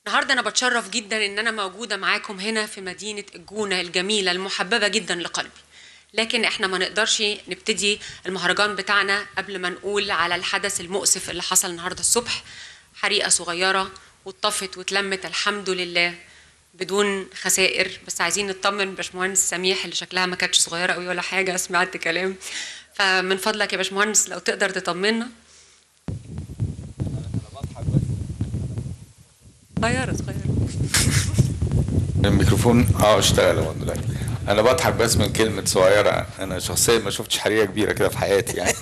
النهارده انا بتشرف جدا ان انا موجوده معاكم هنا في مدينه الجونه الجميله المحببه جدا لقلبي لكن احنا ما نقدرش نبتدي المهرجان بتاعنا قبل ما نقول على الحدث المؤسف اللي حصل النهارده الصبح حريقه صغيره واتطفت واتلمت الحمد لله بدون خسائر بس عايزين نطمن باشمهندس سميح اللي شكلها ما كانتش صغيره قوي ولا حاجه سمعت كلام فمن فضلك يا باشمهندس لو تقدر تطمنا صغيره صغيره الميكروفون اه اشتغل اهو دلوقتي انا بضحك بس من كلمه صغيره انا شخصيا ما شفتش حريقه كبيره كده في حياتي يعني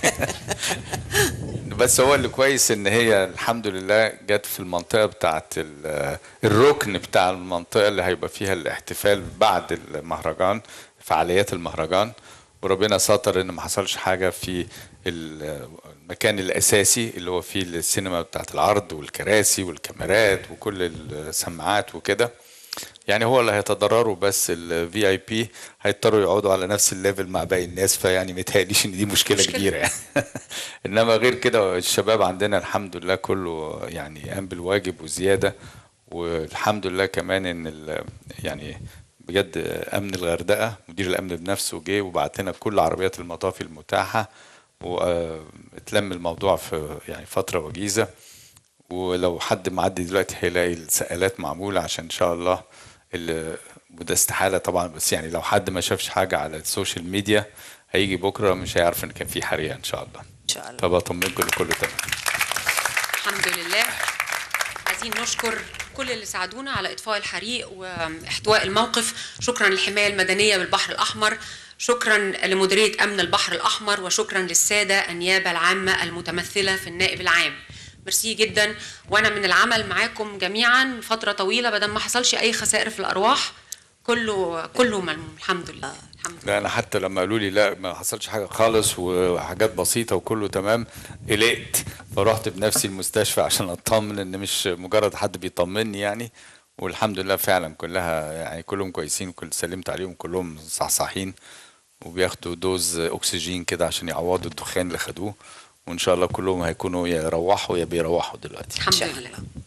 بس هو اللي كويس ان هي الحمد لله جت في المنطقه بتاعت ال- الركن بتاع المنطقه اللي هيبقى فيها الاحتفال بعد المهرجان فعاليات المهرجان وربنا ستر ان ما حصلش حاجه في ال- المكان الاساسي اللي هو فيه السينما بتاعت العرض والكراسي والكاميرات وكل السماعات وكده يعني هو اللي هيتضرروا بس الفي اي بي هيضطروا يقعدوا على نفس الليفل مع باقي الناس فيعني متهيأليش ان دي مشكله, مشكلة. كبيره يعني انما غير كده الشباب عندنا الحمد لله كله يعني قام بالواجب وزياده والحمد لله كمان ان ال- يعني بجد امن الغردقه مدير الامن بنفسه جه وبعت لنا كل عربيات المطافي المتاحه واتلم الموضوع في يعني فتره وجيزه ولو حد معدي دلوقتي هيلاقي السقالات معمولة عشان إن شاء الله ال- وده استحالة طبعا بس يعني لو حد ما شافش حاجة على السوشيال ميديا هيجي بكرة مش هيعرف إن كان في حريقة إن شاء الله ان شاء الله فبطمنكم لكل تمام الحمد لله عايزين نشكر كل اللي ساعدونا على اطفاء الحريق واحتواء الموقف شكرا للحمايه المدنيه بالبحر الاحمر شكرا لمديريه امن البحر الاحمر وشكرا للساده النيابه العامه المتمثله في النائب العام ميرسي جدا وانا من العمل معاكم جميعا فتره طويله بدل ما حصلش اي خسائر في الارواح كله كله ملموم الحمد لله الحمد لله لا أنا حتى لما قالوا لي لا ما حصلش حاجة خالص وحاجات بسيطة وكله تمام قلقت فرحت بنفسي المستشفى عشان أطمن إن مش مجرد حد بيطمني يعني والحمد لله فعلا كلها يعني كلهم كويسين كل سلمت عليهم كلهم صحصحين وبياخدوا دوز اكسجين كده عشان يعوضوا الدخان اللي خدوه وان شاء الله كلهم هيكونوا يا يروحوا يا بيروحوا دلوقتي الحمد شاء لله الله.